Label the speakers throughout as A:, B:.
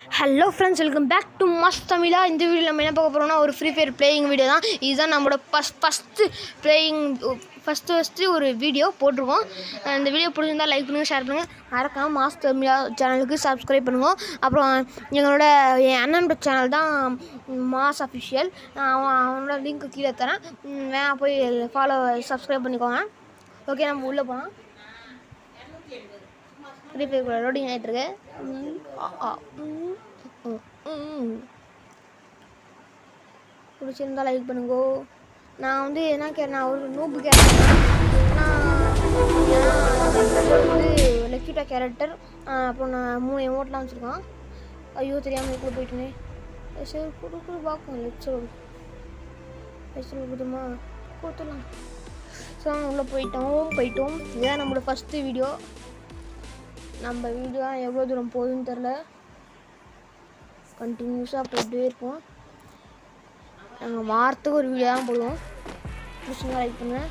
A: Hello friends welcome back to must தமிழா இந்த video நம்ம என்ன பார்க்க போகிறோம்னா ஒரு ஃப்ரீ ஃபயர் பிளேயிங் வீடியோ தான் இதுதான் நம்மளோட first first playing first first ஒரு வீடியோ போட்டிருக்கோம் இந்த வீடியோ பிடிச்சிருந்தா லைக் பண்ணுங்கள் ஷேர் பண்ணுங்கள் மறக்காம மாஸ் தமிழா சேனலுக்கு சப்ஸ்கிரைப் பண்ணுங்க அப்புறம் எங்களோட என் அண்ணனோட சேனல் தான் மாஸ் அஃபிஷியல் அவன் அவனோட லிங்க் கீழே தரேன் ம், வேணா போய் ஃபாலோ சப்ஸ்கிரைப் பண்ணிக்கோங்க ஓகே நம்ம உள்ளே போகலாம் ஃப்ரீ ஃபயர் லோடிங் ஆகிட்டு இருக்கு ம், ஆ, ஆ, ம், ம், ம். பிடிச்சிருந்தா லைக் பண்ணுங்க நான் வந்து என்ன கே நான் ஒரு நூப்பு கேரக்டர் நான் வந்து லெக்யூட்டா கேரக்டர் அப்புறம் நான் மூணு எமௌண்ட்லாம் வச்சுருக்கான் ஐயோ தெரியாமல் கூட போயிட்டேனே சரி கொடு கொடு பார்ப்போம் லெக்சர் லெக்சர் கொடுத்துமா கொடுத்துடலாம் ஸோ உள்ளே போயிட்டோம் போயிட்டோம் இதுதான் நம்மளோட ஃபஸ்ட்டு வீடியோ நம்ம வீடியோ எவ்வளோ தூரம் போகுதுன்னு தெரில கண்டினியூஸாக போயிட்டே இருப்போம் நாங்கள் வாரத்துக்கு ஒரு வீடியோ தான் போடுவோம் பிடிச்சிருந்தா லைக் பண்ணுங்கள்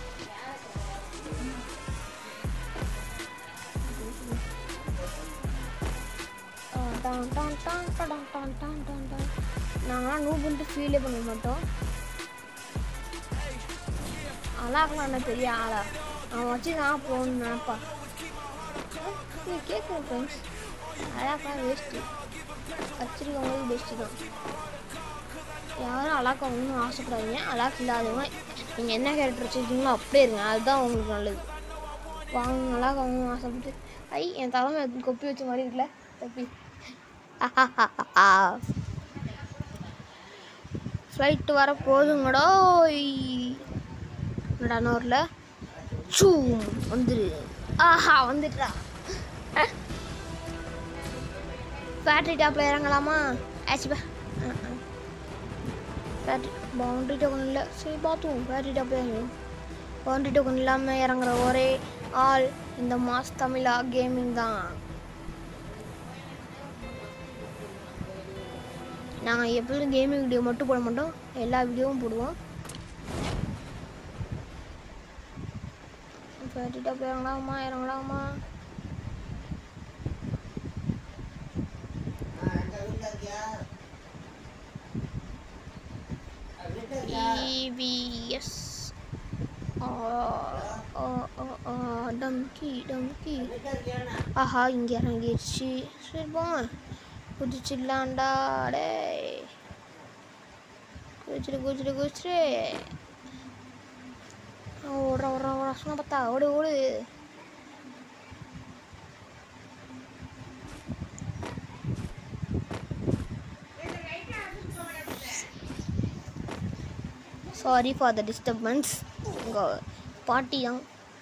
A: நாங்களாம் நூ பண்ணிட்டு ஃபீலே பண்ண மாட்டோம் அழகாக்கலாம் என்ன பெரிய ஆளா அவன் வச்சு நான் போகணும்னு நினப்பா நீ கேட்குற ஃப்ரெண்ட்ஸ் அழகாக வேஸ்ட்டு வச்சிருக்கவங்களுக்கு பெஸ்ட்டு தான் யாரும் அழகா ஒன்றும் ஆசைப்படாதீங்க அழகு இல்லாதவங்க நீங்கள் என்ன கேரக்டர் வச்சுருக்கீங்களோ அப்படியே இருங்க அதுதான் உங்களுக்கு நல்லது வாங்க அழகா ஒன்றும் ஆசைப்பட்டு ஐ என் தலைமை கொப்பி வச்ச மாதிரி இருக்குல்ல கொப்பி ஃப்ளைட்டு வர போதுங்கடோ நடனூரில் சூ வந்துரு ஆஹா வந்துட்டா பேட்டரி டாப்பில் இறங்கலாமா ஆச்சுப்பா பேட்டரி பவுண்ட்ரி டோக்கன் இல்லை சரி பார்த்துவோம் பேட்டரி டாப்பில் இறங்கும் பவுண்ட்ரி டோக்கன் இல்லாமல் இறங்குற ஒரே ஆள் இந்த மாஸ் தமிழா கேமிங் தான் நாங்கள் எப்போதும் கேமிங் வீடியோ மட்டும் போட மாட்டோம் எல்லா வீடியோவும் போடுவோம் பேட்டரி டாப்பில் இறங்கலாமா இறங்கலாமா EVS. டம்கி டம்கி ஆஹா இங்கே இறங்கிடுச்சு சரி போங்க குதிச்சிடலாண்டா டே குதிச்சிடு குதிச்சிடு குதிச்சிடு ஓடுற ஓடுற ஓடுற சொன்ன பார்த்தா ஓடு ஓடு சாரி ஃபார் த டிஸ்டர்பன்ஸ் உங்கள் பாட்டி தான்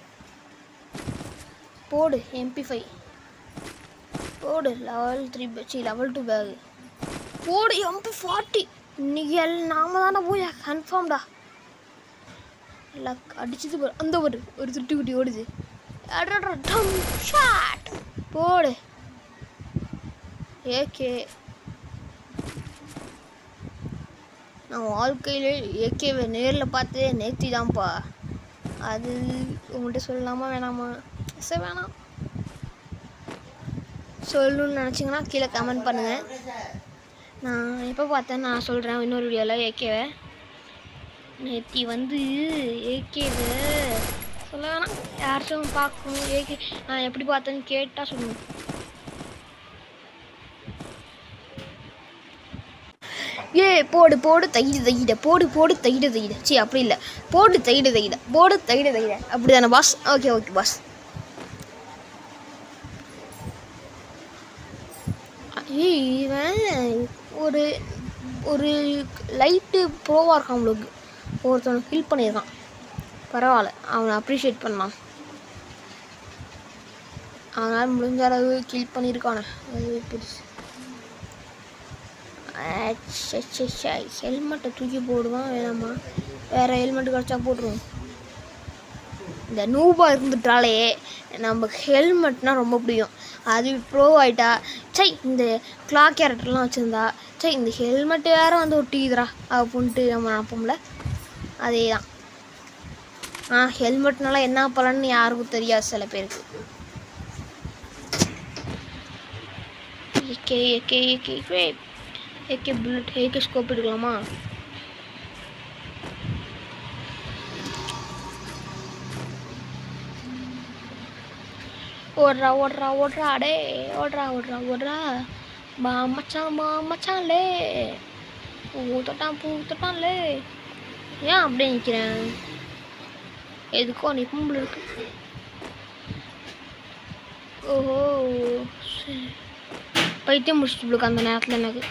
A: போடு எம்பி ஃபைவ் போடு level three C level two bag போடு எம்பி ஃபார்ட்டி இன்னைக்கு எல்லாம் நாம தானே போய் கன்ஃபார்ம்டா லக் அடிச்சது பாரு அந்த ஒரு ஒரு துட்டி குட்டி ஓடுது அடடா, டம் ஷாட் போடு ஏகே நான் வாழ்க்கையிலே ஏகேவை நேரில் பார்த்ததே நேர்த்தி தான்ப்பா அது உங்கள்கிட்ட சொல்லலாமா வேணாமா சரி வேணாம் சொல்லணும்னு நினச்சிங்கன்னா கீழே கமெண்ட் பண்ணுங்கள் நான் எப்போ பார்த்தேன் நான் சொல்கிறேன் இன்னொரு வீடியோவில் ஏகேவை நேத்தி வந்து ஏகேவை சொல்ல வேணாம் யாராச்சும் பார்க்கணும் ஏகே நான் எப்படி பார்த்தேன்னு கேட்டால் சொல்லணும் ஏ போடு போடு தையிடு தையிட போடு போடு தையிடு தையிட சி அப்படி இல்லை போடு தையிடு தையிட போடு தையிடு தையிட அப்படி தானே பாஸ் ஓகே ஓகே பாஸ் ஏய் இவன் ஒரு ஒரு லைட்டு ப்ரோவாக இருக்கான் அவங்களுக்கு ஒருத்தவனை ஹில் பண்ணியிருக்கான் பரவாயில்ல அவனை அப்ரிஷியேட் பண்ணலாம் அவனால் முடிஞ்ச அளவு கில் பண்ணியிருக்கானே அது பெருசு ஹெல்மெட்டை தூக்கி போடுவான் வேணாமா வேறு ஹெல்மெட் கிடச்சா போட்டுருவோம் இந்த நூபா இருந்துட்டாலே நம்ம ஹெல்மெட்னா ரொம்ப பிடிக்கும் அது ப்ரோ ஆயிட்டா சை இந்த கிளாக் கேரக்டர்லாம் வச்சுருந்தா சை இந்த ஹெல்மெட் வேற வந்து ஒட்டிக்குதுடா அப்படின்ட்டு நம்ம நினப்போம்ல அதே தான் ஆ ஹெல்மெட்னால என்ன பலன்னு யாருக்கும் தெரியாது சில பேருக்கு AK AK AK AK AK bullet AK scope எடுக்கலாமா ஓடுறா ஓடுறா ஓடுறா அடே ஓடுறா ஓடுறா ஓடுறா பா மச்சான் பா மச்சான்லே பூ தொட்டான் பூ தொட்டான்லே ஏன் அப்படியே நிற்கிறேன் எதுக்கோ நீ கும்பல் இருக்கு ஓஹோ சரி பைத்தியம் முடிச்சுட்டு அந்த நேரத்தில் எனக்கு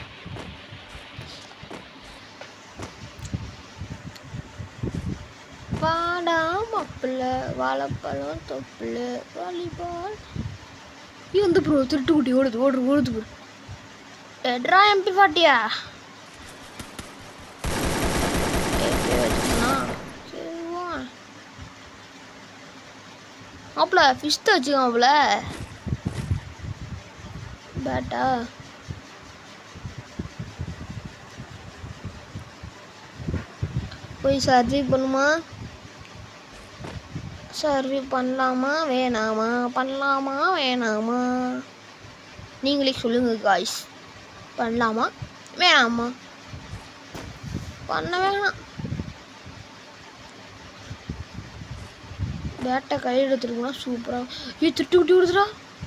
A: வாடா மாப்பிள்ள வாழைப்பழம் தொப்புல வாலிபால் இது வந்து ப்ரோ திருட்டு குட்டி ஓடுது ஓடுது ஓடுது ப்ரோ எட்ரா எம்பி ஃபார்ட்டியா மாப்பிள்ள ஃபிஷ்ட்டு வச்சுக்கோ மாப்பிள்ள பேட்டா போய் சர்வே பண்ணுமா சர்வே பண்ணலாமா வேணாமா பண்ணலாமா வேணாமா நீங்களே சொல்லுங்க காய்ஸ் பண்ணலாமா வேணாமா பண்ண வேணாம் பேட்டை கையில் எடுத்துருக்கோம்னா சூப்பராக ஏய் திருட்டு குட்டி விடுதுடா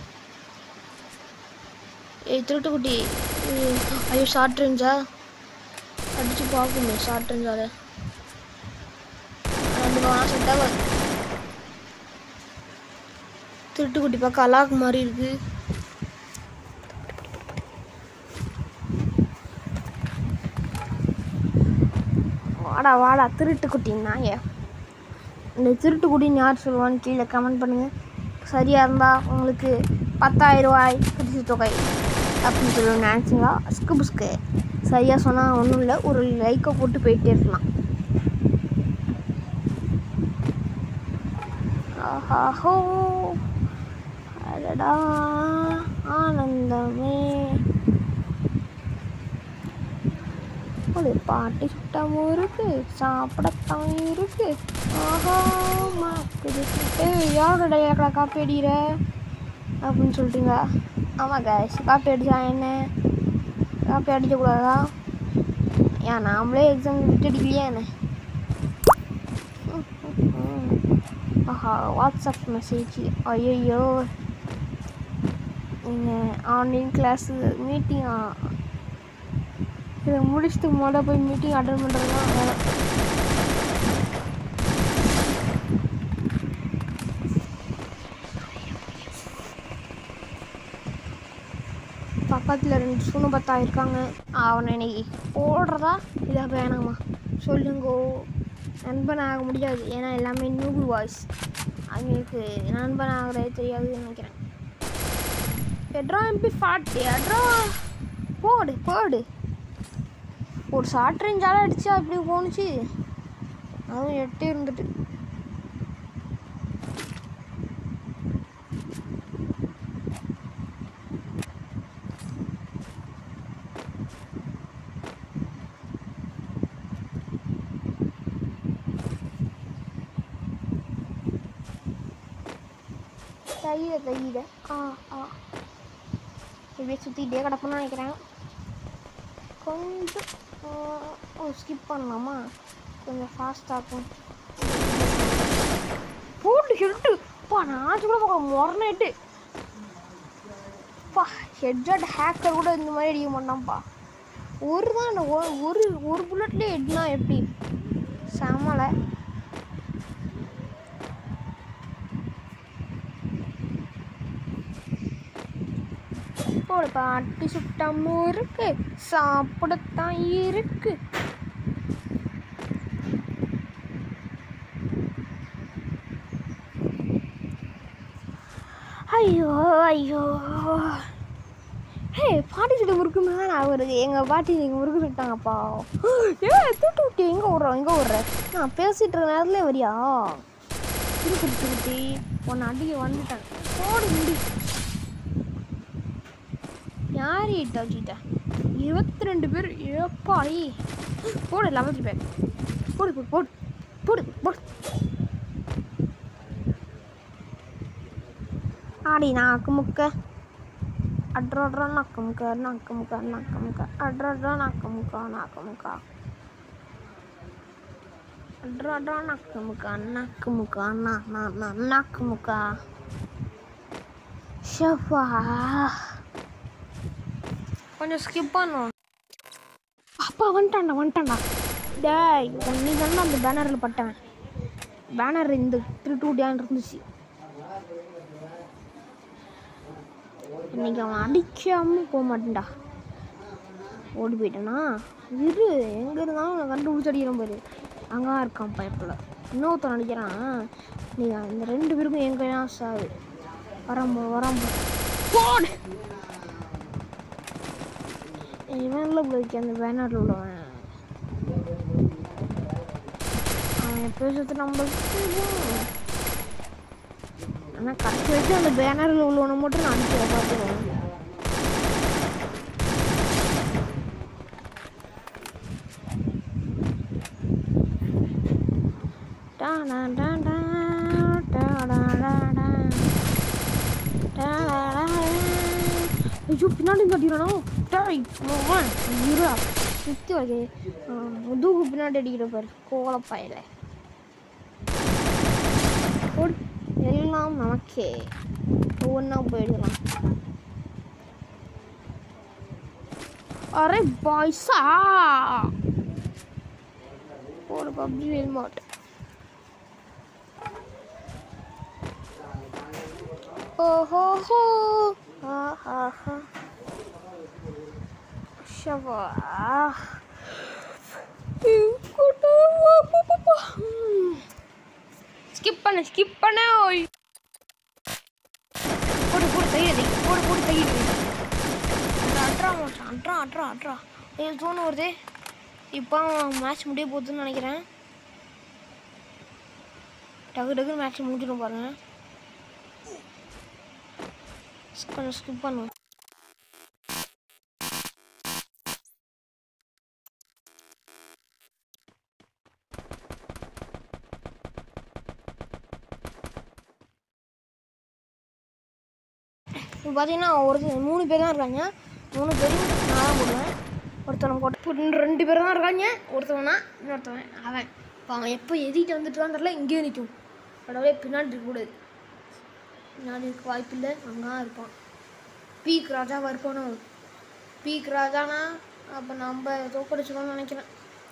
A: ஏய் திருட்டு குட்டி ஏய், ஐயோ ஷார்ட் ரேஞ்சா அடிச்சு பார்க்குமே ஷார்ட் ரேஞ்சால ரெண்டு வேணா செட் ஆகாது திருட்டு குட்டி பார்க்க அலாக் மாதிரி இருக்கு வாடா வாடா திருட்டு குட்டின்னா ஏ இந்த திருட்டு குட்டின்னு யார் சொல்லுவான்னு கீழே கமெண்ட் பண்ணுங்க சரியாக இருந்தால் உங்களுக்கு பத்தாயிரம் ரூபாய் பரிசு தொகை அப்படின்னு சொல்லி நினச்சிங்களா ஸ்கு புஸ்கு சரியாக சொன்னால் ஒன்றும் இல்லை ஒரு லைக்கை போட்டு போயிட்டே இருக்கலாம் ஆஹாஹோ அடடா ஆனந்தமே ஒரு பாட்டி சுட்டமும் இருக்கு சாப்பிடத்தான் இருக்கு ஆஹா மாக்குது ஏய் யாரோட டைலாக்டா காப்பி அடிக்கிற அப்படின்னு சொல்லிட்டீங்க ஆமாம் கேஷ் காப்பி அடிச்சா என்ன காப்பி அடிக்கக்கூடாதா ஏன் நாமளே எக்ஸாம் விட்டு அடிக்கலையா என்ன ம், ம், ம். ஆஹா வாட்ஸ்அப் மெசேஜ் ஐயோ நீங்கள் ஆன்லைன் கிளாஸு மீட்டிங்கா இதை முடிச்சுட்டு மொட போய் மீட்டிங் அட்டன் பண்ணுறது தான் வேலை பக்கத்தில் ரெண்டு சூனு பத்தா இருக்காங்க அவனை இன்னைக்கு போடுறதா இல்லை வேணாமா சொல்லுங்கோ நண்பன் ஆக முடியாது ஏன்னா எல்லாமே நூபு வாய்ஸ் அவங்களுக்கு நண்பன் ஆகிறதே தெரியாதுன்னு நினைக்கிறேன் எட்ரா எம்பி ஃபார்ட்டி எட்ரா போடு போடு ஒரு ஷார்ட் ரேஞ்சால அடிச்சா அப்படி போணுச்சு அதுவும் எட்டு இருந்துட்டு தையில தையில ஆ ஆ இப்படியே சுற்றிக்கிட்டே கிடப்பேன்னு நினைக்கிறேன் கொஞ்சம் ஆ, ஓ ஸ்கிப் பண்ணலாமா கொஞ்சம் ஃபாஸ்ட்டாகும் போட்டு ஹெட்டு பா நான் கூட பார்க்க முறநேட்டு பா ஹெட்ஷாட் ஹேக்கர் கூட இந்த மாதிரி அடிக்க மாட்டான்ப்பா ஒரு தான் அந்த ஒ- ஒரு ஒரு புல்லட்லேயே ஹெட்னா எப்படி செமலை ஒரு பாட்டி சுட்டமும் இருக்கு சாப்பிடத்தான் இருக்கு ஐயோ ஐயோ ஹே பாட்டி சுட்ட முறுக்கு மேலே நான் வருது எங்கள் பாட்டி எங்கள் முறுக்கு சுட்டாங்கப்பா ஏ தூட்டு குட்டி எங்கே விட்றோம் எங்கே விட்ற நான் பேசிட்டு இருக்க நேரத்துலேயே வரியா இரு குட்டி குட்டி உன்னை அடிக்க வந்துட்டேன் போடு முடி யார் இட்ட வச்சுக்கிட்ட இருபத்தி ரெண்டு பேர் ஏப்பாடி போடு லெவல்த்து பேர் போடு போடு போடு போடு போடு ஆடி நாக்கு முக்க அட்ரா அட்ரா நக்கமுக்கா நக்கமுக்கா நக்கமுக்கா அட்ரா அட்ரா நக்கமுக்கா நக்கமுக்கா அட்ரா அட்ரா நக்கமுக்கா நக்கமுக்கா நா நா நா நக்கமுக்கா ஷப்பா கொஞ்சம் ஸ்கிப் பண்ணுவோம் அப்பா வந்துட்டான்டா வந்துட்டான்டா டேய் நீ தானே அந்த பேனரில் பட்டவன் பேனர் இந்த த்ரீ டூ டேன் இருந்துச்சு இன்னைக்கு அவன் அடிக்காம போக மாட்டேன்டா ஓடி போயிட்டானா இரு எங்கே இருந்தாலும் அவனை கண்டுபிடிச்சி அடிக்கிறான் பாரு அங்கே இருக்கான் பயப்பில் இன்னொருத்தன் அடிக்கிறான் நீ இந்த ரெண்டு பேருக்கும் என் கையா சாவு வரம்போ வரம்போ போடு இவன்ல போய்க்கு அந்த பேனரில் உள்ளவன் அவன் பேசுறது நம்மளுக்கு தெரியும் ஆனால் கடைசி வரைக்கும் அந்த பேனரில் உள்ளவனை மட்டும் நான் அடிச்சு பார்த்துருவேன் ஐயோ பின்னாடி கட்டிடணும் இருடா சுற்றி வைக்க முதுகு பின்னாடி அடிக்கிற பாரு கோலப்பாயில போடு எல்லாம் நமக்கே ஒவ்வொன்றா போயிடலாம் அரே பாய்ஸா போடு பப்ஜி ரிமோட் ஓஹோஹோ ஆஹாஹா ஷவா ஸ்கிப் பண்ணு ஸ்கிப் பண்ணு ஓய் போடு போடு தையல் போடு போடு தையல் அட்ரா மாட்டான் அட்ரா அட்ரா அட்ரா என் தோணு வருது இப்போ மேட்ச் முடிய போகுதுன்னு நினைக்கிறேன் டக்கு டக்கு மேட்ச் முடிஞ்சிடும் பாருங்க கொஞ்சம் ஸ்கிப் பண்ணுவோம் இப்போ பார்த்தீங்கன்னா ஒரு மூணு பேர் தான் இருக்காங்க மூணு பேரும் நான் தான் போடுவேன் ஒருத்தவனை போட்டு இப்போ ரெண்டு பேர் தான் இருக்காங்க ஒருத்தவனா இன்னொருத்தவன் அவன் இப்போ அவன் எப்போ எதிர்த்து வந்துட்டு தெரியல இங்கேயே நிற்கும் கடவுளே பின்னாடி இருக்கக்கூடாது பின்னாடி இருக்க வாய்ப்பு இல்லை அங்கே இருப்பான் பீக் ராஜாவாக இருப்பானோ பீக் ராஜானா அப்போ நம்ம தோக்கடிச்சுக்கணும்னு நினைக்கிறேன்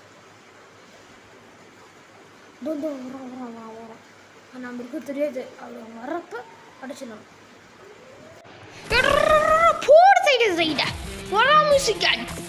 A: தோ தோ வரோம் வரோம் வரோம் வரோம் அது நம்ம இருக்க தெரியாது அவர் வர்றப்ப அடிச்சிடலாம் போடு சைடு சைடா வரா மியூசிக்